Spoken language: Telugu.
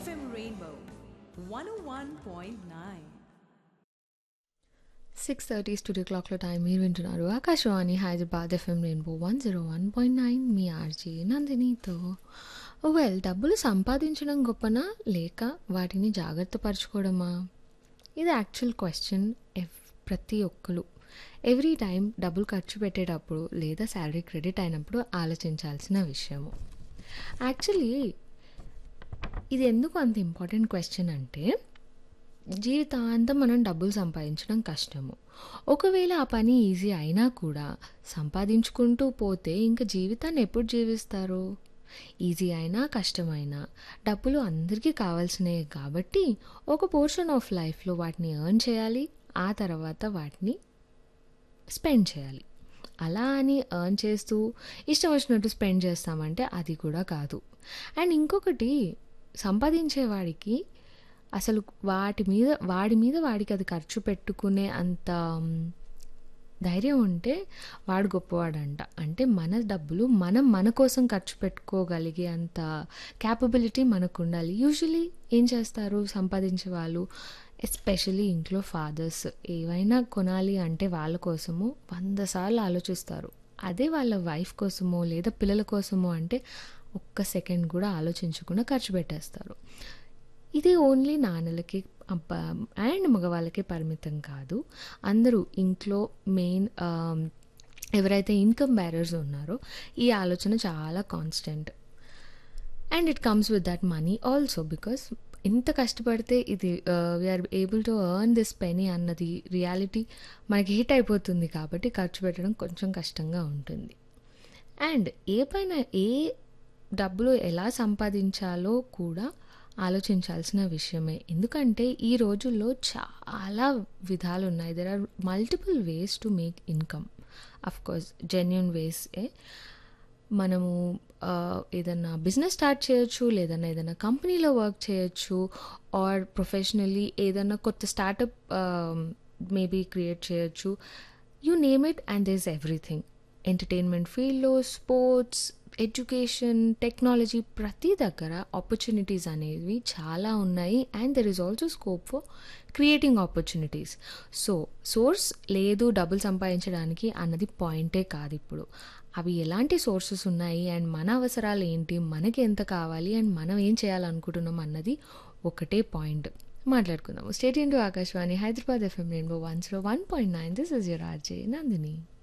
FM Rainbow 101.9. Six thirty studio క్లాక్లో టైం మీరు వింటున్నారు Akashvani Hyderabad FM Rainbow one zero one point nine మీ ఆర్జీ నందినితో వెల్ డబ్బులు సంపాదించడం గొప్పనా లేక వాటిని జాగ్రత్త పరచుకోవడమా ఇది యాక్చువల్ క్వశ్చన్ ఎవ్ ప్రతి ఒక్కరు ఎవ్రీ టైం డబ్బులు ఖర్చు పెట్టేటప్పుడు లేదా శాలరీ క్రెడిట్ అయినప్పుడు ఆలోచించాల్సిన విషయము యాక్చువల్లీ ఇది ఎందుకు అంత ఇంపార్టెంట్ క్వశ్చన్ అంటే జీవితాంతం మనం డబ్బులు సంపాదించడం కష్టము ఒకవేళ ఆ పని ఈజీ అయినా కూడా సంపాదించుకుంటూ పోతే ఇంకా జీవితాన్ని ఎప్పుడు జీవిస్తారు ఈజీ అయినా కష్టమైనా డబ్బులు అందరికీ కావాల్సినవి కాబట్టి ఒక పోర్షన్ ఆఫ్ లైఫ్లో వాటిని ఎర్న్ చేయాలి ఆ తర్వాత వాటిని స్పెండ్ చేయాలి అలా అని ఎర్న్ చేస్తూ ఇష్టం వచ్చినట్టు స్పెండ్ చేస్తామంటే అది కూడా కాదు అండ్ ఇంకొకటి సంపాదించేవాడికి అసలు వాటి మీద వాడి మీద వాడికి అది ఖర్చు పెట్టుకునే అంత మ్, ధైర్యం ఉంటే వాడు గొప్పవాడంట అంటే మన డబ్బులు మనం మన కోసం ఖర్చు పెట్టుకోగలిగే అంత క్యాపబిలిటీ మనకు ఉండాలి యూజువలీ ఏం చేస్తారు సంపాదించే వాళ్ళు ఎస్పెషలీ ఇంట్లో ఫాదర్స్ ఏవైనా కొనాలి అంటే వాళ్ళ కోసము వంద సార్లు ఆలోచిస్తారు అదే వాళ్ళ వైఫ్ కోసమో లేదా పిల్లల కోసమో అంటే ఒక్క సెకండ్ కూడా ఆలోచించకుండా ఖర్చు పెట్టేస్తారు ఇది ఓన్లీ నాన్నలకి అబ్బా అండ్ మగవాళ్ళకి పరిమితం కాదు అందరూ ఇంట్లో మెయిన్ ఎవరైతే ఇన్కమ్ బ్యారర్స్ ఉన్నారో ఈ ఆలోచన చాలా constant and it comes with that money also because ఎంత కష్టపడితే ఇది we are able to earn this penny అన్నది రియాలిటీ మనకి హిట్ అయిపోతుంది కాబట్టి ఖర్చు పెట్టడం కొంచెం కష్టంగా ఉంటుంది అండ్ ఏ పైన ఏ డబ్బులు ఎలా సంపాదించాలో కూడా ఆలోచించాల్సిన విషయమే ఎందుకంటే ఈ రోజుల్లో చాలా విధాలు ఉన్నాయి there are multiple ways to make income of course genuine ways ఏ మనము ఆ, ఏదన్నా బిజినెస్ స్టార్ట్ చేయొచ్చు లేదన్నా ఏదైనా కంపెనీలో వర్క్ చేయొచ్చు ఆర్ ప్రొఫెషనల్లీ ఏదన్నా కొత్త స్టార్టప్ మేబీ క్రియేట్ చేయొచ్చు you name it and this everything entertainment ఫీల్డ్లో స్పోర్ట్స్ ఎడ్యుకేషన్ టెక్నాలజీ ప్రతి దగ్గర ఆపర్చునిటీస్ అనేవి చాలా ఉన్నాయి and there is also scope for creating opportunities so source లేదు డబ్బులు సంపాదించడానికి అన్నది పాయింటే కాదు ఇప్పుడు అవి ఎలాంటి సోర్సెస్ ఉన్నాయి అండ్ మన అవసరాలు ఏంటి మనకి ఎంత కావాలి అండ్ మనం ఏం చేయాలనుకుంటున్నాం అన్నది ఒకటే పాయింట్ మాట్లాడుకుందాము state into Akashvani Hyderabad FM Rainbow one zero one point nine this is your RJ Nandini